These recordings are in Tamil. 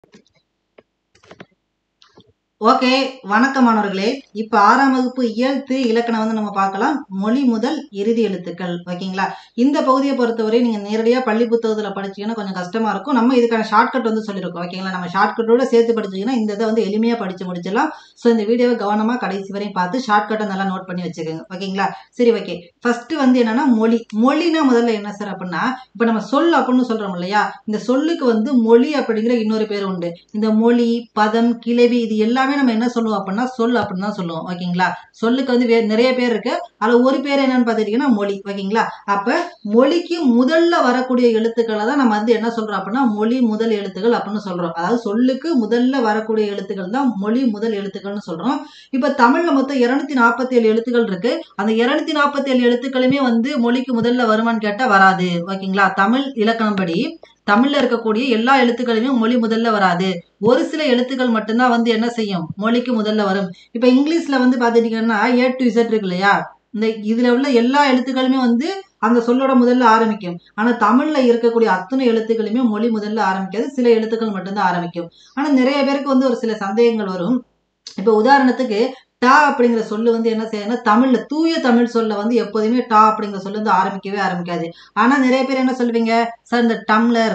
ஓகே வணக்கம் மாணவர்களே இப்போ ஆறாம் வகுப்பு இயல் த்ரீ இலக்கணம் வந்து நம்ம பார்க்கலாம் மொழி முதல் இறுதி எழுத்துக்கள் ஓகேங்களா இந்த பகுதியை பொறுத்தவரை நீங்கள் நேரடியாக பள்ளி புத்தகத்தில் படிச்சீங்கன்னா கொஞ்சம் கஷ்டமாக இருக்கும் நம்ம இதுக்கான ஷார்ட்கட் வந்து சொல்லியிருக்கோம் ஓகேங்களா நம்ம ஷார்ட்கட்டோட சேர்த்து படிச்சீங்கன்னா இந்த இதை வந்து எளிமையாக படித்து முடிச்சிடலாம் ஸோ இந்த வீடியோவை கவனமாக கடைசி வரையும் பார்த்து ஷார்ட்கட்டை நல்லா நோட் பண்ணி வச்சுக்கோங்க ஓகேங்களா சரி ஓகே ஃபர்ஸ்ட் வந்து என்னன்னா மொழி மொழினா முதல்ல என்ன சார் அப்படின்னா இப்போ நம்ம சொல் அப்படின்னு சொல்றோம் இல்லையா இந்த சொல்லுக்கு வந்து மொழி அப்படிங்கிற இன்னொரு பேர் உண்டு இந்த மொழி பதம் கிளவி இது எல்லாமே நம்ம என்ன சொல்லுவோம் அப்படின்னா சொல் அப்படின்னு தான் சொல்லுவோம் ஓகேங்களா சொல்லுக்கு வந்து வே- நிறைய பேர் இருக்கு அதுல ஒரு பேர் என்னன்னு பார்த்துட்டீங்கன்னா மொழி ஓகேங்களா அப்ப மொழிக்கு முதல்ல வரக்கூடிய எழுத்துக்களை தான் நம்ம வந்து என்ன சொல்றோம் அப்படின்னா மொழி முதல் எழுத்துக்கள் அப்படின்னு சொல்றோம் அதாவது சொல்லுக்கு முதல்ல வரக்கூடிய எழுத்துக்கள் தான் மொழி முதல் எழுத்துக்கள்னு சொல்றோம் இப்ப தமிழ்ல மொத்தம் இருநூத்தி நாற்பத்தி ஏழு எழுத்துக்கள் இருக்கு அந்த இருநூத்தி நாற்பத்தி ஏழு எழுத்துக்களுமே வந்து மொழிக்கு முதல்ல வருமான்னு கேட்டா வராது ஓகேங்களா தமிழ் இலக்கணப்படி தமிழ்ல இருக்கக்கூடிய எல்லா எழுத்துக்களுமே மொழி முதல்ல வராது ஒரு சில எழுத்துக்கள் மட்டும்தான் வந்து என்ன செய்யும் மொழிக்கு முதல்ல வரும் இப்ப இங்கிலீஷ்ல வந்து பாத்துட்டீங்கன்னா ஏ டு இசட் இருக்கு இல்லையா இந்த இதுல உள்ள எல்லா எழுத்துக்களுமே வந்து அந்த சொல்லோட முதல்ல ஆரம்பிக்கும் ஆனா தமிழ்ல இருக்கக்கூடிய அத்தனை எழுத்துக்களுமே மொழி முதல்ல ஆரம்பிக்காது சில எழுத்துக்கள் மட்டும்தான் ஆரம்பிக்கும் ஆனா நிறைய பேருக்கு வந்து ஒரு சில சந்தேகங்கள் வரும் இப்ப உதாரணத்துக்கு டா அப்படிங்கிற சொல்லு வந்து என்ன செய்யுதுன்னா தமிழ்ல தூய தமிழ் சொல்ல வந்து எப்போதுமே டா அப்படிங்கிற சொல்லு வந்து ஆரம்பிக்கவே ஆரம்பிக்காது ஆனா நிறைய பேர் என்ன சொல்லுவீங்க சார் இந்த டம்ளர்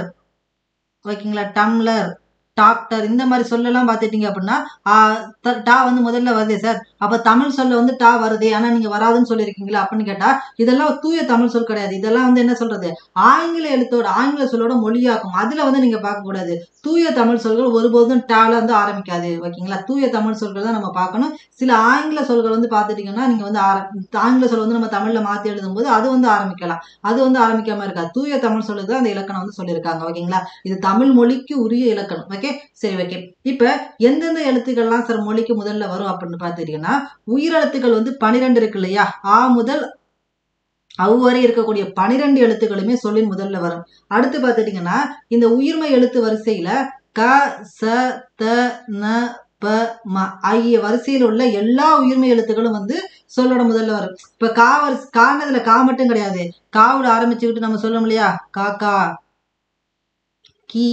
ஓகேங்களா டம்ளர் டாக்டர் இந்த மாதிரி சொல்லலாம் பார்த்துட்டீங்க அப்படின்னா ஆ, த- டா வந்து முதல்ல வருதே சார் அப்ப தமிழ் சொல்ல வந்து டா வருதே ஆனா நீங்க வராதுன்னு சொல்லியிருக்கீங்களா அப்படின்னு கேட்டா இதெல்லாம் தூய தமிழ் சொல் கிடையாது இதெல்லாம் வந்து என்ன சொல்றது ஆங்கில எழுத்தோட ஆங்கில சொல்லோட மொழியாக்கும் அதுல வந்து நீங்க பார்க்க கூடாது தூய தமிழ் சொல்கள் ஒருபோதும் டால வந்து ஆரம்பிக்காது ஓகேங்களா தூய தமிழ் சொல்கள் தான் நம்ம பார்க்கணும் சில ஆங்கில சொல்கள் வந்து பார்த்துட்டீங்கன்னா நீங்க வந்து ஆர- ஆங்கில சொல் வந்து நம்ம தமிழ்ல மாத்தி எழுதும்போது அது வந்து ஆரம்பிக்கலாம் அது வந்து ஆரம்பிக்காம இருக்காது தூய தமிழ் சொல்லுக்கு தான் அந்த இலக்கணம் வந்து சொல்லியிருக்காங்க ஓகேங்களா இது தமிழ் மொழிக்கு உரிய இலக்கணம் ஓகே சரி ஓகே இப்ப எந்தெந்த எழுத்துக்கள்லாம் சார் மொழிக்கு முதல்ல வரும் அப்படின்னு பார்த்துட்டீங்கன்னா உயிரெழுத்துக்கள் வந்து பனிரெண்டு இருக்கு இல்லையா ஆ முதல் அவ் வரை இருக்கக்கூடிய பனிரெண்டு எழுத்துக்களுமே சொல்லின் முதல்ல வரும் அடுத்து பார்த்துட்டீங்கன்னா இந்த உயிர்மை எழுத்து வரிசையில க ச த ந ப ம ஆகிய வரிசையில் உள்ள எல்லா உயிர்மை எழுத்துக்களும் வந்து சொல்லோட முதல்ல வரும் இப்ப கா வரிசை கானதுல கா மட்டும் கிடையாது காவுல ஆரம்பிச்சுக்கிட்டு நம்ம சொல்லணும் இல்லையா காக்கா கி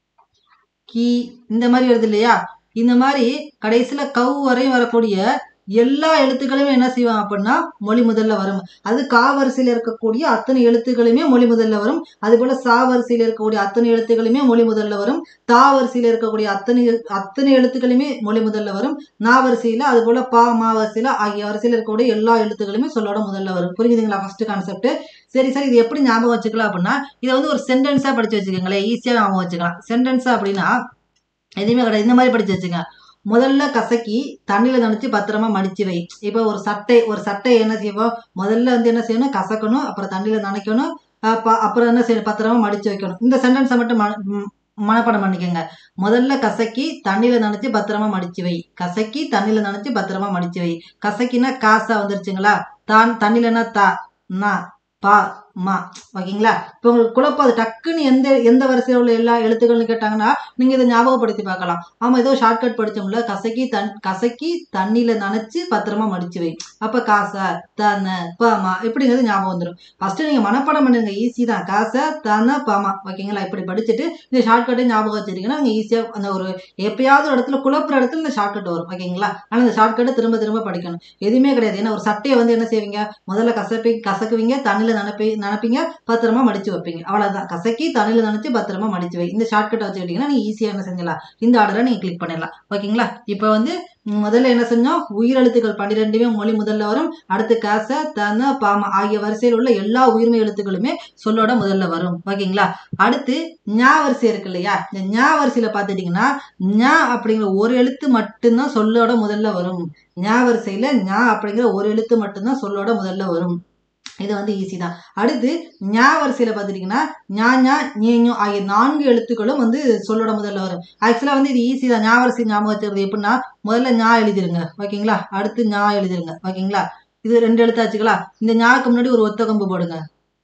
கி இந்த மாதிரி வருது இல்லையா இந்த மாதிரி கடைசியில கவ் வரையும் வரக்கூடிய எல்லா எழுத்துக்களுமே என்ன செய்வான் அப்படின்னா மொழி முதல்ல வரும் அது கா வரிசையில இருக்கக்கூடிய அத்தனை எழுத்துக்களுமே மொழி முதல்ல வரும் அது போல சா வரிசையில இருக்கக்கூடிய அத்தனை எழுத்துக்களுமே மொழி முதல்ல வரும் தா வரிசையில இருக்கக்கூடிய அத்தனை அத்தனை எழுத்துக்களுமே மொழி முதல்ல வரும் நா வரிசையில அது போல பா மா வரிசையில ஆகிய வரிசையில இருக்கக்கூடிய எல்லா எழுத்துக்களுமே சொல்லோட முதல்ல வரும் புரியுதுங்களா ஃபர்ஸ்ட் கான்செப்ட் சரி சரி இது எப்படி ஞாபகம் வச்சுக்கலாம் அப்படின்னா இதை வந்து ஒரு சென்டென்ஸா படிச்சு வச்சுக்கோங்களேன் ஈஸியா ஞாபகம் வச்சுக்கலாம் சென்டென்ஸா அப்படின்னா எதுவுமே கிடையாது இந்த மாதிரி படிச்சு வச்சுங்க முதல்ல கசக்கி தண்ணியில நனைச்சு பத்திரமா மடிச்சு வை இப்போ ஒரு சட்டை ஒரு சட்டை என்ன செய்வோம் முதல்ல வந்து என்ன செய்யணும் கசக்கணும் அப்புறம் தண்ணியில நனைக்கணும் அப்ப- அப்புறம் என்ன செய்யணும் பத்திரமா மடிச்சு வைக்கணும் இந்த சென்டென்ஸை மட்டும் மன- ம், மனப்பாடம் பண்ணிக்கோங்க முதல்ல கசக்கி தண்ணியில நனைச்சு பத்திரமா மடிச்சு வை கசக்கி தண்ணியில நனைச்சு பத்திரமா மடிச்சு வை கசக்கினா காசா வந்துருச்சுங்களா தான் தண்ணியிலனா தா நா பா மா ஓகேங்களா இப்போ உங்களுக்கு குழப்பம் அது டக்குன்னு எந்த எந்த வரிசையில் உள்ள எல்லா எழுத்துக்கள்னு கேட்டாங்கன்னா நீங்க இதை ஞாபகப்படுத்தி பார்க்கலாம் ஆமா ஏதோ ஷார்ட்கட் படிச்சோம்ல கசக்கி தன் கசக்கி தண்ணியில நனைச்சு பத்திரமா மடிச்சு வை அப்ப காசா தன பாமா இப்படிங்கிறது ஞாபகம் வந்துடும் ஃபர்ஸ்ட் நீங்க மனப்பாடம் பண்ணுங்க ஈஸி தான் காசா தன பாமா ஓகேங்களா இப்படி படிச்சுட்டு இந்த ஷார்ட்கட்டை ஞாபகம் வச்சிருக்கீங்கன்னா நீங்க ஈஸியா அந்த ஒரு எப்பயாவது ஒரு இடத்துல குழப்புற இடத்துல இந்த ஷார்ட்கட் வரும் ஓகேங்களா ஆனா இந்த ஷார்ட்கட்டை திரும்ப திரும்ப படிக்கணும் எதுவுமே கிடையாது ஏன்னா ஒரு சட்டையை வந்து என்ன செய்வீங்க முதல்ல கசப்பி கசக்குவீங்க தண்ணியில நனைப்பி நனைப்பீங்க பத்திரமா மடிச்சு வைப்பீங்க அவ்வளவுதான் கசக்கி தண்ணியில நனைச்சு பத்திரமா மடிச்சு வை இந்த ஷார்ட்கட் வச்சுக்கிட்டீங்கன்னா நீங்க ஈஸியா என்ன செஞ்சலாம் இந்த ஆர்டரை நீங்க கிளிக் பண்ணிடலாம் ஓகேங்களா இப்போ வந்து ம், முதல்ல என்ன செஞ்சோம் உயிரெழுத்துக்கள் பன்னிரெண்டுமே மொழி முதல்ல வரும் அடுத்து காச தன பாம ஆகிய வரிசையில் உள்ள எல்லா உயிர்மை எழுத்துக்களுமே சொல்லோட முதல்ல வரும் ஓகேங்களா அடுத்து ஞா வரிசை இருக்கு இல்லையா இந்த ஞா வரிசையில பாத்துட்டீங்கன்னா ஞா அப்படிங்கிற ஒரு எழுத்து மட்டும்தான் சொல்லோட முதல்ல வரும் ஞா வரிசையில ஞா அப்படிங்கிற ஒரு எழுத்து மட்டும்தான் சொல்லோட முதல்ல வரும் இது வந்து ஈஸி தான் அடுத்து ஞா வரிசையில பார்த்துட்டீங்கன்னா ஞா ஞா ஞேஞோ ஆகிய நான்கு எழுத்துக்களும் வந்து சொல்லோட முதல்ல வரும் ஆக்சுவலா வந்து இது ஈஸி தான் ஞா வரிசை ஞாபகம் வச்சுக்கிறது எப்படின்னா முதல்ல ஞா எழுதிருங்க ஓகேங்களா அடுத்து ஞா எழுதிருங்க ஓகேங்களா இது ரெண்டு எழுத்தாச்சுங்களா இந்த ஞாவுக்கு முன்னாடி ஒரு ஒத்த கம்பு போடுங்க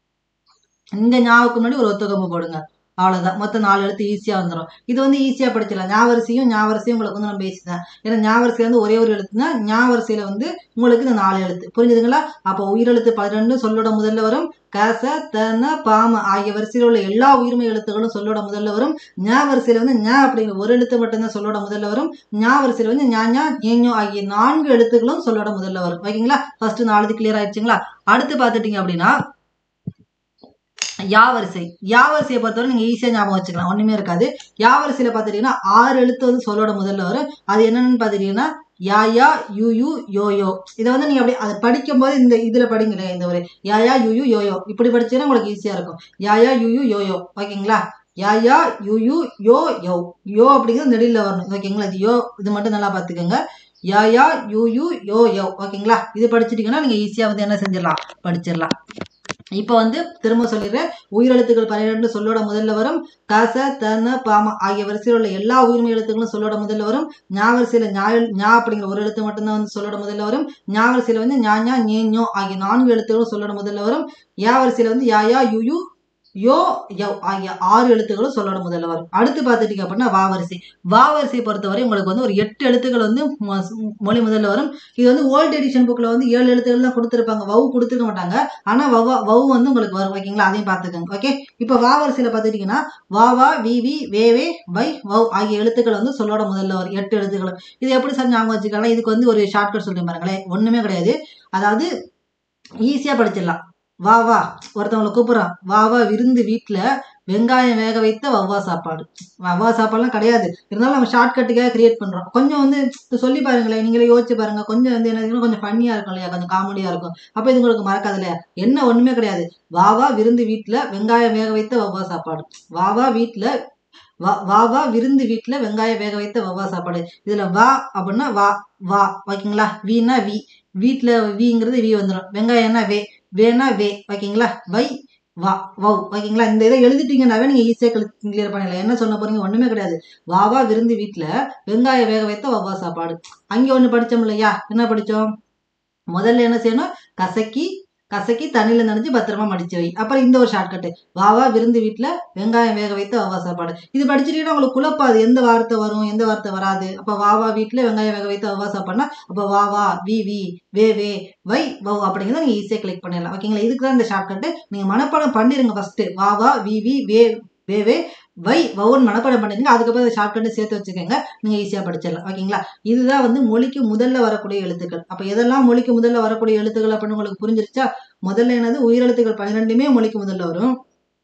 இந்த ஞாவுக்கு முன்னாடி ஒரு ஒத்த கம்பு போடுங்க அவ்வளவுதான் மொத்தம் நாலு எழுத்து ஈஸியா வந்துடும் இது வந்து ஈஸியா படிச்சிடலாம் ஞாவரிசையும் ஞாவரிசையும் உங்களுக்கு வந்து நம்ம பேசி தான் ஏன்னா ஞாவரிசையில வந்து ஒரே ஒரு எழுத்துனா ஞாவரிசையில வந்து உங்களுக்கு இந்த நாலு எழுத்து புரிஞ்சுதுங்களா அப்போ உயிரெழுத்து பன்னிரெண்டு சொல்லோட முதல்ல வரும் கச தன பாம ஆகிய வரிசையில் உள்ள எல்லா உயிர்மை எழுத்துக்களும் சொல்லோட முதல்ல வரும் ஞா வரிசையில் வந்து ஞா அப்படிங்கிற ஒரு எழுத்து மட்டும்தான் சொல்லோட முதல்ல வரும் ஞா வரிசையில் வந்து ஞா ஞா ஞேஞோ ஆகிய நான்கு எழுத்துக்களும் சொல்லோட முதல்ல வரும் ஓகேங்களா ஃபர்ஸ்ட் நாலு கிளியர் ஆயிடுச்சுங்களா அடுத்து பார்த்துட்டீங்க அப்படின்னா யா வரிசை யா வரிசையை பொறுத்தவரை நீங்கள் ஈஸியாக ஞாபகம் வச்சுக்கலாம் ஒன்றுமே இருக்காது யா வரிசையில் பார்த்துட்டீங்கன்னா ஆறு எழுத்து வந்து சொல்லோட முதல்ல வரும் அது என்னென்னு பார்த்துட்டீங்கன்னா யா யா யூ யூ யோ யோ இதை வந்து நீங்கள் அப்படி அதை படிக்கும்போது இந்த இதில் படிங்க இந்த ஒரு யா யா யூ யூ யோ யோ இப்படி படிச்சீங்கன்னா உங்களுக்கு ஈஸியாக இருக்கும் யா யா யூ யூ யோ யோ ஓகேங்களா யா யா யூ யூ யோ யோ யோ அப்படிங்கிறது நெடியில் வரணும் ஓகேங்களா இது யோ இது மட்டும் நல்லா பார்த்துக்கோங்க யா யா யூ யூ யோ யோ ஓகேங்களா இது படிச்சிட்டிங்கன்னா நீங்கள் ஈஸியாக வந்து என்ன செஞ்சிடலாம் படிச்சிடலாம் இப்போ வந்து திரும்ப சொல்லிடுறேன் உயிரெழுத்துக்கள் பன்னிரெண்டு சொல்லோட முதல்ல வரும் கச தன பாம ஆகிய வரிசையில் உள்ள எல்லா உயிர்மை எழுத்துக்களும் சொல்லோட முதல்ல வரும் ஞா வரிசையில் ஞா ஞா அப்படிங்கிற ஒரு எழுத்து மட்டும்தான் வந்து சொல்லோட முதல்ல வரும் ஞா வரிசையில் வந்து ஞா ஞா ஞே ஞோ ஆகிய நான்கு எழுத்துக்களும் சொல்லோட முதல்ல வரும் யா வரிசையில் வந்து யா யா யூ யூ யோ யவ் ஆகிய ஆறு எழுத்துக்களும் சொல்லோட முதல்ல வரும் அடுத்து பார்த்துட்டீங்க அப்படின்னா வா வரிசை வா வரிசையை பொறுத்தவரை உங்களுக்கு வந்து ஒரு எட்டு எழுத்துக்கள் வந்து மொ- மொழி முதல்ல வரும் இது வந்து ஓல்டு எடிஷன் புக்கில் வந்து ஏழு எழுத்துக்கள் தான் கொடுத்துருப்பாங்க வவு கொடுத்துருக்க மாட்டாங்க ஆனால் வவா வவு வந்து உங்களுக்கு வரும் ஓகேங்களா அதையும் பார்த்துக்கோங்க ஓகே இப்போ வா வரிசையில் பார்த்துட்டிங்கன்னா வா வா வி வி வே வே வை வவ் ஆகிய எழுத்துக்கள் வந்து சொல்லோட முதல்ல வரும் எட்டு எழுத்துக்கள் இது எப்படி சார் ஞாபகம் வச்சுக்கலாம் இதுக்கு வந்து ஒரு ஷார்ட்கட் சொல்லி பாருங்களேன் ஒன்றுமே கிடையாது அதாவது ஈஸியாக படிச்சிடலாம் வா வா ஒருத்தவங்களை கூப்பிட்றான் வா வா விருந்து வீட்டில் வெங்காயம் வேக வைத்த வவ்வா சாப்பாடு வவ்வா சாப்பாடுலாம் கிடையாது இருந்தாலும் நம்ம ஷார்ட்கட்டுக்காக கிரியேட் பண்ணுறோம் கொஞ்சம் வந்து இது சொல்லி பாருங்களேன் நீங்களே யோசிச்சு பாருங்க கொஞ்சம் வந்து என்ன கொஞ்சம் ஃபன்னியாக இருக்கும் இல்லையா கொஞ்சம் காமெடியாக இருக்கும் அப்போ இது உங்களுக்கு மறக்காது இல்லையா என்ன ஒன்றுமே கிடையாது வா வா விருந்து வீட்டில் வெங்காயம் வேக வைத்த வவ்வா சாப்பாடு வா வா வீட்டில் வா வா வா விருந்து வீட்டில் வெங்காயம் வேக வைத்த வவ்வா சாப்பாடு இதில் வா அப்படின்னா வா வா ஓகேங்களா வீனா வி வீட்டில் வீங்கிறது வி வந்துடும் வெங்காயம்னா வே வேணா வே ஓகேங்களா வை வா வவ் ஓகேங்களா இந்த இதை எழுதிட்டீங்கன்னாவே நீங்கள் ஈஸியாக கிளியர் பண்ணிடலாம் என்ன சொன்ன போறீங்க ஒன்றுமே கிடையாது வா வா விருந்து வீட்டில் வெங்காயம் வேக வைத்த வவ்வா சாப்பாடு அங்கே ஒன்று படித்தோம் இல்லையா என்ன படித்தோம் முதல்ல என்ன செய்யணும் கசக்கி கசக்கி தண்ணியில் நனைஞ்சு பத்திரமா மடிச்சு வை அப்புறம் இந்த ஒரு ஷார்ட்கட்டு வா வா விருந்து வீட்டில் வெங்காயம் வேக வைத்த வவ்வா சாப்பாடு இது படிச்சிட்டீங்கன்னா உங்களுக்கு குழப்பாது எந்த வார்த்தை வரும் எந்த வார்த்தை வராது அப்போ வா வா வீட்டில் வெங்காயம் வேக வைத்த வவ்வா சாப்பாடுனா அப்போ வா வா வி வி வே வே வை வவ் அப்படிங்கிறத நீங்கள் ஈஸியாக கிளிக் பண்ணிடலாம் ஓகேங்களா இதுக்கு தான் இந்த ஷார்ட்கட்டு நீங்கள் மனப்பாடம் பண்ணிடுங்க ஃபஸ்ட்டு வா வா வி வி வே வே வே வை வவுன்னு மனப்பாடம் பண்ணிடுங்க அதுக்கப்புறம் இந்த ஷார்ட்கட்டு சேர்த்து வச்சுக்கோங்க நீங்கள் ஈஸியாக படிச்சிடலாம் ஓகேங்களா இதுதான் வந்து மொழிக்கு முதல்ல வரக்கூடிய எழுத்துக்கள் அப்போ எதெல்லாம் மொழிக்கு முதல்ல வரக்கூடிய எழுத்துக்கள் அப்படின்னு உங்களுக்கு புரிஞ்சிருச்சா முதல்ல என்னது உயிரெழுத்துக்கள் பன்னிரெண்டுமே மொழிக்கு முதல்ல வரும்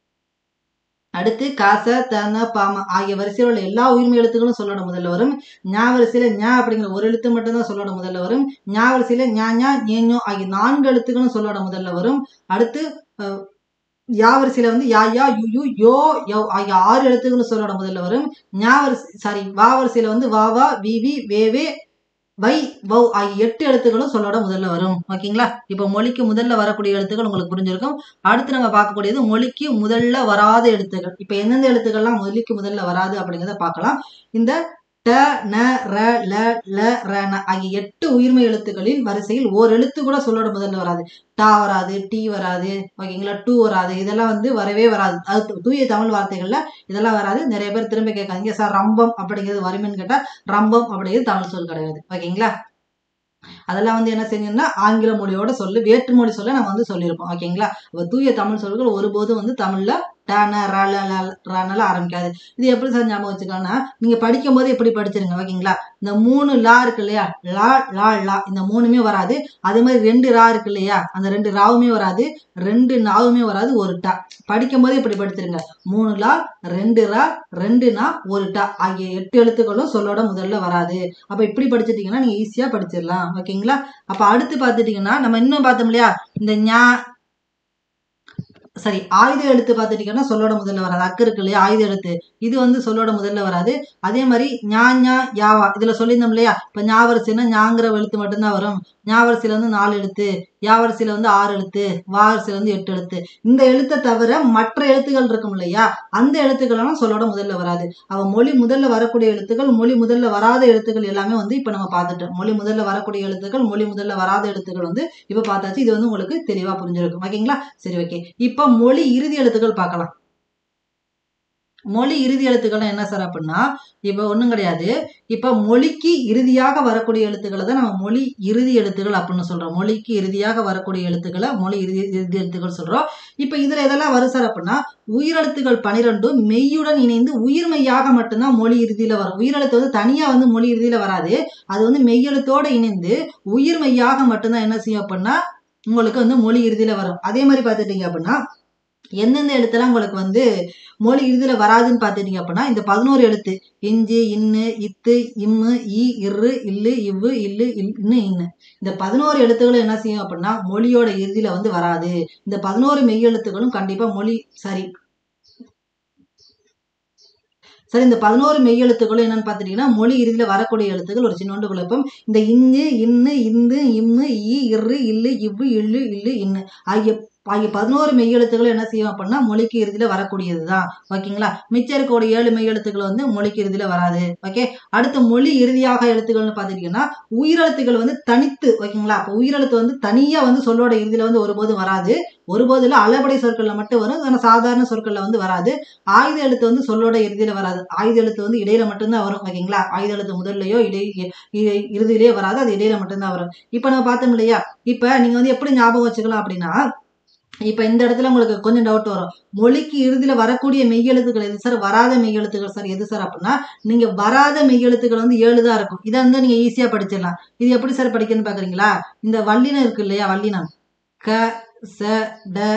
அடுத்து காச தன பாம ஆகிய வரிசையில் உள்ள எல்லா உயிர்மை எழுத்துக்களும் சொல்லோட முதல்ல வரும் ஞா வரிசையில ஞா அப்படிங்கிற ஒரு எழுத்து மட்டும்தான் சொல்லோட முதல்ல வரும் ஞா வரிசையில ஞா ஞா ஞேஞோ ஆகிய நான்கு எழுத்துக்களும் சொல்லோட முதல்ல வரும் அடுத்து அஹ், யா வரிசையில வந்து யா யா யு யு யோ யோ ஆகிய ஆறு எழுத்துக்களும் சொல்லோட முதல்ல வரும் ஞா வரிசை சாரி வா வரிசையில வந்து வா வா வி வி வே வே வை வவ் ஆகிய எட்டு எழுத்துக்களும் சொல்லோட முதல்ல வரும் ஓகேங்களா இப்போ மொழிக்கு முதல்ல வரக்கூடிய எழுத்துக்கள் உங்களுக்கு புரிஞ்சிருக்கும் அடுத்து நம்ம பார்க்கக்கூடியது மொழிக்கு முதல்ல வராத எழுத்துக்கள் இப்போ எந்தெந்த எழுத்துக்கள்லாம் மொழிக்கு முதல்ல வராது அப்படிங்கிறத பார்க்கலாம் இந்த ட ந ர ல ல ர ந ஆகிய எட்டு உயிர்மை எழுத்துக்களின் வரிசையில் ஓர் எழுத்து கூட சொல்லோட முதல்ல வராது டா வராது டி வராது ஓகேங்களா டூ வராது இதெல்லாம் வந்து வரவே வராது அது தூய தமிழ் வார்த்தைகள்ல இதெல்லாம் வராது நிறைய பேர் திரும்ப கேட்காதீங்க சார் ரம்பம் அப்படிங்கிறது வருமென்னு கேட்டால் ரம்பம் அப்படிங்கிறது தமிழ் சொல் கிடையாது ஓகேங்களா அதெல்லாம் வந்து என்ன செஞ்சோம்னா ஆங்கில மொழியோட சொல்லு வேற்று மொழி சொல்ல நம்ம வந்து சொல்லியிருப்போம் ஓகேங்களா அப்ப தூய தமிழ் சொல்கள் ஒருபோதும் வந்து தமிழ்ல டன ரல ரனால ஆரம்பிக்காது இது எப்படி சார் ஞாபகம் வச்சுக்கலாம்னா நீங்க படிக்கும் போது எப்படி படிச்சிருங்க ஓகேங்களா இந்த மூணு லா இருக்கு இல்லையா லா லா லா இந்த மூணுமே வராது அதே மாதிரி ரெண்டு ரா இருக்கு இல்லையா அந்த ரெண்டு ராவுமே வராது ரெண்டு நாவுமே வராது ஒரு டா படிக்கும் போது இப்படி படிச்சிருங்க மூணு லா ரெண்டு ரா ரெண்டு நா ஒரு டா ஆகிய எட்டு எழுத்துக்களும் சொல்லோட முதல்ல வராது அப்ப இப்படி படிச்சிட்டீங்கன்னா நீங்க ஈஸியா படிச்சிடலாம் ஓகேங்களா அப்ப அடுத்து பார்த்துட்டீங்கன்னா நம்ம இன்னும் பார்த்தோம் இல்லையா இந்த ஞா சரி ஆயுத எழுத்து பார்த்துட்டீங்கன்னா சொல்லோட முதல்ல வராது அக்கு இருக்கு இல்லையா ஆயுத எழுத்து இது வந்து சொல்லோட முதல்ல வராது அதே மாதிரி ஞா ஞா யாவா இதுல சொல்லியிருந்தோம் இல்லையா இப்ப ஞாவரிசைன்னா ஞாங்கிற எழுத்து மட்டும்தான் வரும் ஞாவரிசையில வந்து நாலு எழுத்து யாவரிசையில வந்து ஆறு எழுத்து வாரிசையில வந்து எட்டு எழுத்து இந்த எழுத்தை தவிர மற்ற எழுத்துக்கள் இருக்கும் இல்லையா அந்த எழுத்துக்களெல்லாம் சொல்லோட முதல்ல வராது அவ மொழி முதல்ல வரக்கூடிய எழுத்துக்கள் மொழி முதல்ல வராத எழுத்துக்கள் எல்லாமே வந்து இப்ப நம்ம பார்த்துட்டோம் மொழி முதல்ல வரக்கூடிய எழுத்துக்கள் மொழி முதல்ல வராத எழுத்துக்கள் வந்து இப்ப பார்த்தாச்சு இது வந்து உங்களுக்கு தெளிவா புரிஞ்சிருக்கும் ஓகேங்களா சரி ஓகே இப்ப மொழி இறுதி எழுத்துக்கள் பார்க்கலாம் மொழி இறுதி எழுத்துக்கள்லாம் என்ன சார் அப்படின்னா இப்போ ஒன்றும் கிடையாது இப்போ மொழிக்கு இறுதியாக வரக்கூடிய எழுத்துக்களை தான் நம்ம மொழி இறுதி எழுத்துக்கள் அப்படின்னு சொல்றோம் மொழிக்கு இறுதியாக வரக்கூடிய எழுத்துக்களை மொழி இறுதி இறுதி எழுத்துக்கள் சொல்றோம் இப்போ இதுல எதெல்லாம் வரும் சார் அப்படின்னா உயிரெழுத்துக்கள் பனிரெண்டும் மெய்யுடன் இணைந்து உயிர்மெய்யாக மட்டும்தான் மொழி இறுதியில வரும் உயிரெழுத்து வந்து தனியா வந்து மொழி இறுதியில வராது அது வந்து மெய்யெழுத்தோட இணைந்து உயிர்மெய்யாக மட்டும்தான் என்ன செய்யும் அப்படின்னா உங்களுக்கு வந்து மொழி இறுதியில வரும் அதே மாதிரி பார்த்துட்டீங்க அப்படின்னா எந்தெந்த எழுத்தெல்லாம் உங்களுக்கு வந்து மொழி இறுதியில வராதுன்னு பார்த்துட்டீங்க அப்படின்னா இந்த பதினோரு எழுத்து இஞ்சு இன்னு இத்து இம்மு இ இரு இல்லு இவ்வு இல்லு இன்னு இன்னு இந்த பதினோரு எழுத்துக்களும் என்ன செய்யும் அப்படின்னா மொழியோட இறுதியில வந்து வராது இந்த பதினோரு மெய் எழுத்துக்களும் கண்டிப்பா மொழி சரி சரி இந்த பதினோரு மெய் எழுத்துக்களும் என்னன்னு பார்த்துட்டீங்கன்னா மொழி இறுதியில வரக்கூடிய எழுத்துக்கள் ஒரு சின்னோண்டு குழப்பம் இந்த இஞ்சு இன்னு இந்து இம்மு இ இரு இல்லு இவ்வு இல்லு இல்லு இன்னு ஆகிய ஆகிய பதினோரு மெய் எழுத்துக்களும் என்ன செய்யும் அப்படின்னா மொழிக்கு இறுதியில வரக்கூடியது தான் ஓகேங்களா மிச்சம் இருக்கக்கூடிய ஏழு மெய் எழுத்துக்கள் வந்து மொழிக்கு இறுதியில வராது ஓகே அடுத்து மொழி இறுதியாக எழுத்துக்கள்னு பார்த்துட்டீங்கன்னா உயிரெழுத்துக்கள் வந்து தனித்து ஓகேங்களா அப்போ உயிரெழுத்து வந்து தனியா வந்து சொல்லோட இறுதியில வந்து ஒருபோதும் வராது ஒருபோது இல்லை அளபடை சொற்கள்ல மட்டும் வரும் ஆனால் சாதாரண சொற்கள்ல வந்து வராது ஆயுத எழுத்து வந்து சொல்லோட இறுதியில வராது ஆயுத எழுத்து வந்து இடையில மட்டும்தான் வரும் ஓகேங்களா ஆயுத எழுத்து முதல்லயோ இடை இ- இறுதியிலேயோ வராது அது இடையில மட்டும்தான் வரும் இப்போ நம்ம பார்த்தோம் இல்லையா இப்போ நீங்க வந்து எப்படி ஞாபகம் வச்சுக்கலாம் அப்படின்னா இப்ப இந்த இடத்துல உங்களுக்கு கொஞ்சம் டவுட் வரும் மொழிக்கு இறுதியில வரக்கூடிய மெய்யெழுத்துக்கள் எது சார் வராத மெய்யெழுத்துக்கள் சார் எது சார் அப்படின்னா நீங்க வராத மெய்யெழுத்துக்கள் வந்து ஏழு தான் இருக்கும் இதை வந்து நீங்க ஈஸியா படிச்சிடலாம் இது எப்படி சார் படிக்கணும்னு பாக்குறீங்களா இந்த வல்லினம் இருக்கு இல்லையா வல்லினம் க ச ட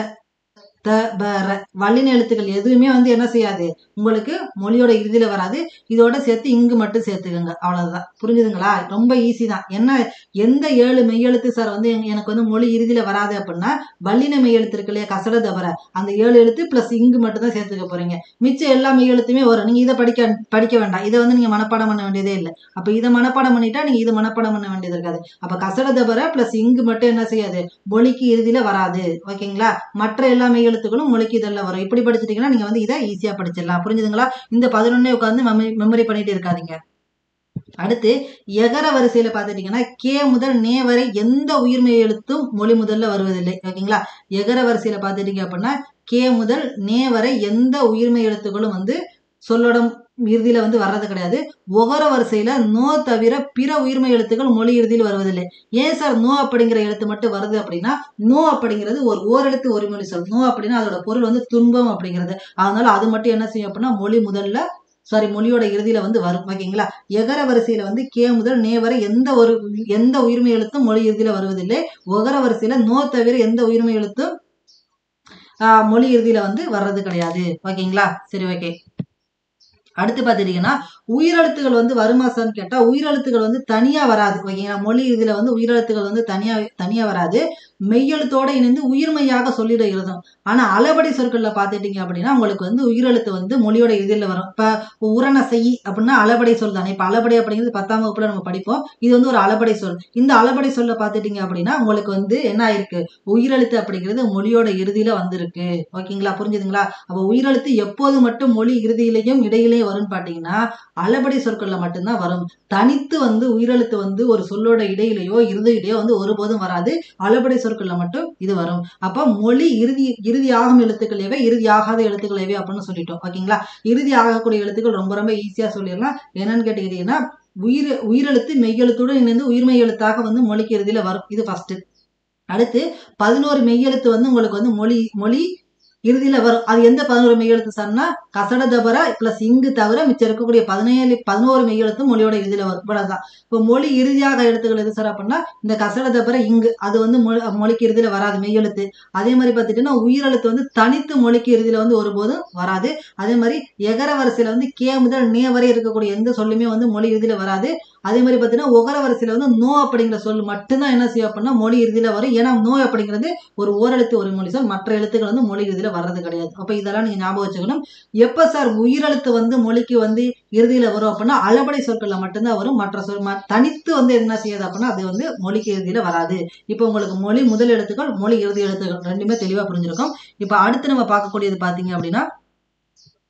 த ப ர வல்லின எழுத்துக்கள் எதுவுமே வந்து என்ன செய்யாது உங்களுக்கு மொழியோட இறுதியில வராது இதோட சேர்த்து இங்கு மட்டும் சேர்த்துக்கோங்க அவ்வளவுதான் புரிஞ்சுதுங்களா ரொம்ப ஈஸி தான் என்ன எந்த ஏழு மெய்யெழுத்து சார் வந்து எங்க- எனக்கு வந்து மொழி இறுதியில வராது அப்படின்னா வல்லின மெய்யெழுத்து இருக்கு இல்லையா கசட தவிர அந்த ஏழு எழுத்து பிளஸ் இங்கு மட்டும் தான் சேர்த்துக்க போறீங்க மிச்சம் எல்லா மெய்யெழுத்துமே வரும் நீங்க இதை படிக்க படிக்க வேண்டாம் இதை வந்து நீங்க மனப்பாடம் பண்ண வேண்டியதே இல்லை அப்ப இதை மனப்பாடம் பண்ணிட்டா நீங்க இதை மனப்பாடம் பண்ண வேண்டியது இருக்காது அப்ப கசட தவிர பிளஸ் இங்கு மட்டும் என்ன செய்யாது மொழிக்கு இறுதியில வராது ஓகேங்களா மற்ற எல்லா மெய்யெழுத்துக்களும் மொழிக்கு இதெல்லாம் வரும் இப்படி படிச்சிட்டீங்கன்னா நீங்க வந்து இதை ஈஸியா படிச்சிடலாம் புரிஞ்சுதுங்களா இந்த பதினொன்னே உட்காந்து மெமரி பண்ணிட்டு இருக்காதீங்க அடுத்து எகர வரிசையில பாத்துட்டீங்கன்னா கே முதல் நே வரை எந்த உயிர்மெய் எழுத்தும் மொழி முதல்ல வருவதில்லை ஓகேங்களா எகர வரிசையில பாத்துட்டீங்க அப்படின்னா கே முதல் நே வரை எந்த உயிர்மெய் எழுத்துக்களும் வந்து சொல்லோட இறுதியில வந்து வர்றது கிடையாது ஒகர வரிசையில நோ தவிர பிற உயிர்மை எழுத்துக்கள் மொழி இறுதியில் வருவதில்லை ஏன் சார் நோ அப்படிங்கிற எழுத்து மட்டும் வருது அப்படின்னா நோ அப்படிங்கிறது ஒரு ஓரெழுத்து ஒரு மொழி சொல் நோ அப்படின்னா அதோட பொருள் வந்து துன்பம் அப்படிங்கிறது அதனால அது மட்டும் என்ன செய்யும் அப்படின்னா மொழி முதல்ல சாரி மொழியோட இறுதியில வந்து வரும் ஓகேங்களா எகர வரிசையில வந்து கே முதல் நே வரை எந்த ஒரு எந்த உயிர்மை எழுத்தும் மொழி இறுதியில வருவதில்லை ஒகர வரிசையில நோ தவிர எந்த உயிர்மை எழுத்தும் ஆஹ், மொழி இறுதியில வந்து வர்றது கிடையாது ஓகேங்களா சரி ஓகே அடுத்து பார்த்துட்டீங்கன்னா உயிரெழுத்துகள் வந்து வருமா சார்னு கேட்டா உயிரெழுத்துகள் வந்து தனியா வராது ஓகேங்களா மொழி இதுல வந்து உயிரெழுத்துகள் வந்து தனியா தனியா வராது மெய்யெழுத்தோட இணைந்து உயிர்மையாக சொல்லிட எழுதும் ஆனா அளபடி சொற்கள்ல பார்த்துட்டீங்க அப்படின்னா உங்களுக்கு வந்து உயிரெழுத்து வந்து மொழியோட இறுதியில வரும் இப்ப உரண செய் அப்படின்னா அளபடை சொல் தானே இப்ப அளபடை அப்படிங்கிறது பத்தாம் வகுப்புல நம்ம படிப்போம் இது வந்து ஒரு அளபடை சொல் இந்த அளபடை சொல்ல பார்த்துட்டீங்க அப்படின்னா உங்களுக்கு வந்து என்ன ஆயிருக்கு உயிரெழுத்து அப்படிங்கிறது மொழியோட இறுதியில வந்திருக்கு ஓகேங்களா புரிஞ்சுதுங்களா அப்ப உயிரெழுத்து எப்போது மட்டும் மொழி இறுதியிலையும் இடையிலையும் வரும்னு பாத்தீங்கன்னா அளபடி சொற்கள்ல மட்டும்தான் வரும் தனித்து வந்து உயிரெழுத்து வந்து ஒரு சொல்லோட இடையிலையோ இறுதியிலையோ வந்து ஒருபோதும் வராது அளபடை சொற்கள்ல மட்டும் இது வரும் அப்ப மொழி இறுதி இறுதி ஆகும் எழுத்துக்கள் எவை இறுதி ஆகாத எழுத்துக்கள் எவை அப்படின்னு சொல்லிட்டோம் ஓகேங்களா இறுதி ஆகக்கூடிய எழுத்துக்கள் ரொம்ப ரொம்ப ஈஸியா சொல்லிடலாம் என்னன்னு கேட்டீங்கன்னா உயிர் உயிரெழுத்து மெய்யெழுத்துடன் இணைந்து உயிர்மெய் எழுத்தாக வந்து மொழிக்கு இறுதியில வரும் இது ஃபர்ஸ்ட் அடுத்து பதினோரு மெய்யெழுத்து வந்து உங்களுக்கு வந்து மொழி மொழி இறுதியில வரும் அது எந்த பதினோரு மெய்யெழுத்து சார்னா கசட தபர பிளஸ் இங்கு தவிர மிச்சம் இருக்கக்கூடிய பதினேழு பதினோரு மெய்யெழுத்தும் மொழியோட இறுதியில வரும் இவ்வளவுதான் இப்போ மொழி இறுதியாக எழுத்துக்கள் எது சார் அப்படின்னா இந்த கசட தபர இங்கு அது வந்து மொழி- மொழிக்கு இறுதியில வராது மெய்யெழுத்து அதே மாதிரி பார்த்துட்டீங்கன்னா உயிரெழுத்து வந்து தனித்து மொழிக்கு இறுதியில வந்து ஒருபோதும் வராது அதே மாதிரி எகர வரிசையில வந்து கே முதல் நே வரை இருக்கக்கூடிய எந்த சொல்லுமே வந்து மொழி இறுதியில வராது அதே மாதிரி பார்த்தீங்கன்னா ஒகர வரிசையில வந்து நோ அப்படிங்கிற சொல் மட்டும்தான் என்ன செய்யும் அப்படின்னா மொழி இறுதியில வரும் ஏன்னா நோ அப்படிங்கிறது ஒரு ஓரெழுத்து ஒரு மொழி சொல் மற்ற எழுத்துக்கள் வந்து மொழி இறுதியில வர்றது கிடையாது அப்ப இதெல்லாம் நீங்க ஞாபகம் வச்சுக்கணும் எப்ப சார் உயிரெழுத்து வந்து மொழிக்கு வந்து இறுதியில வரும் அப்படின்னா அளபடை சொற்கள்ல மட்டும்தான் வரும் மற்ற சொல் ம- தனித்து வந்து என்ன செய்யாது அப்படின்னா அது வந்து மொழிக்கு இறுதியில வராது இப்போ உங்களுக்கு மொழி முதல் எழுத்துக்கள் மொழி இறுதி எழுத்துக்கள் ரெண்டுமே தெளிவா புரிஞ்சிருக்கும் இப்போ அடுத்து நம்ம பார்க்கக்கூடியது பாத்தீங்க அப்படின்னா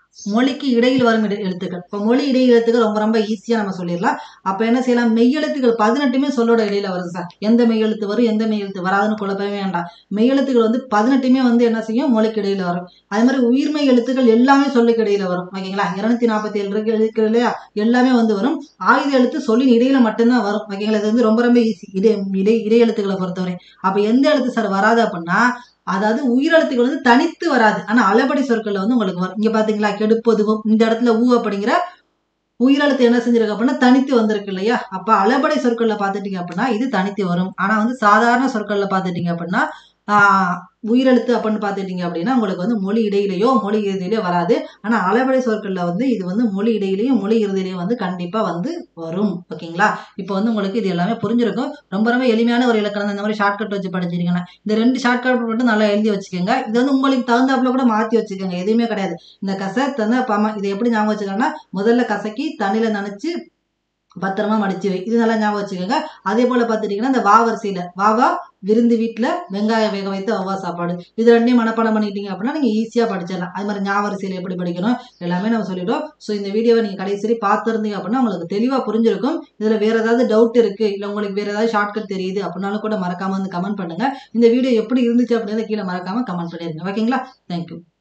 மொழிக்கு இடையில் வரும் இட- எழுத்துக்கள் இப்போ மொழி இடையில் எழுத்துக்கள் ரொம்ப ரொம்ப ஈஸியா நம்ம சொல்லிடலாம் அப்ப என்ன செய்யலாம் மெய்யெழுத்துக்கள் பதினெட்டுமே சொல்லோட இடையில வருது சார் எந்த மெய்யெழுத்து வரும் எந்த மெய்யெழுத்து வராதுன்னு குழப்பவே வேண்டாம் மெய்யெழுத்துக்கள் வந்து பதினெட்டுமே வந்து என்ன செய்யும் மொழிக்கு இடையில வரும் அதே மாதிரி உயிர்மெய் எழுத்துக்கள் எல்லாமே சொல்லுக்கு இடையில வரும் ஓகேங்களா இருநூத்தி நாற்பத்தி ஏழு இருக்கு இருக்கு இல்லையா எல்லாமே வந்து வரும் ஆயுத எழுத்து சொல்லின் இடையில மட்டும்தான் வரும் ஓகேங்களா இது வந்து ரொம்ப ரொம்ப ஈஸி இடை இடை இடை எழுத்துக்களை பொறுத்தவரை அப்ப எந்த எழுத்து சார் வராது அப்படின்னா அதாவது உயிரெழுத்துக்கள் வந்து தனித்து வராது ஆனா அளபடி சொற்கள்ல வந்து உங்களுக்கு வரும் இங்க பாத்தீங்களா கெடுப்பதுவும் இந்த இடத்துல ஊ அப்படிங்கிற உயிரெழுத்து என்ன செஞ்சிருக்கு அப்படின்னா தனித்து வந்திருக்கு இல்லையா அப்ப அளபடை சொற்கள்ல பாத்துட்டீங்க அப்படின்னா இது தனித்து வரும் ஆனா வந்து சாதாரண சொற்கள்ல பாத்துட்டீங்க அப்படின்னா ஆஹ் உயிரெழுத்து அப்படின்னு பார்த்துட்டீங்க அப்படின்னா உங்களுக்கு வந்து மொழி இடையிலையோ மொழி இறுதியிலையோ வராது ஆனா அளபடை சொற்கள்ல வந்து இது வந்து மொழி இடையிலையும் மொழி இறுதியிலையும் வந்து கண்டிப்பா வந்து வரும் ஓகேங்களா இப்போ வந்து உங்களுக்கு இது எல்லாமே புரிஞ்சிருக்கும் ரொம்ப ரொம்ப எளிமையான ஒரு இலக்கணம் தான். இந்த மாதிரி ஷார்ட்கட் வச்சு படிச்சிருக்கீங்கன்னா இந்த ரெண்டு ஷார்ட்கட் மட்டும் நல்லா எழுதி வச்சுக்கோங்க இது வந்து உங்களுக்கு தகுந்தாப்புல கூட மாத்தி வச்சுக்கோங்க எதுவுமே கிடையாது இந்த கசை தந்த பம இதை எப்படி ஞாபகம் வச்சுக்கோங்கன்னா முதல்ல கசக்கி தண்ணியில நனைச்சு பத்திரமா மடிச்சு வை இது நல்லா ஞாபகம் வச்சுக்கோங்க அதே போல பார்த்துட்டீங்கன்னா இந்த வா வரிசையில வாவா விருந்து வீட்டுல வெங்காயம் வேக வைத்து வவ்வா சாப்பாடு இது ரெண்டையும் மனப்பாடம் பண்ணிட்டீங்க அப்படின்னா நீங்க ஈஸியா படிச்சிடலாம் அது மாதிரி ஞாபக வரிசையில எப்படி படிக்கணும் எல்லாமே நம்ம சொல்லிட்டோம் ஸோ இந்த வீடியோவை நீங்க கடைசி வரை பார்த்துருந்தீங்க அப்படின்னா உங்களுக்கு தெளிவா புரிஞ்சிருக்கும் இதுல வேற ஏதாவது டவுட் இருக்கு இல்ல உங்களுக்கு வேற ஏதாவது ஷார்ட்கட் தெரியுது அப்படின்னாலும் கூட மறக்காம வந்து கமெண்ட் பண்ணுங்க இந்த வீடியோ எப்படி இருந்துச்சு அப்படின்றத கீழே மறக்காம கமெண்ட் பண்ணிருங்க ஓகேங்களா தேங்க்யூ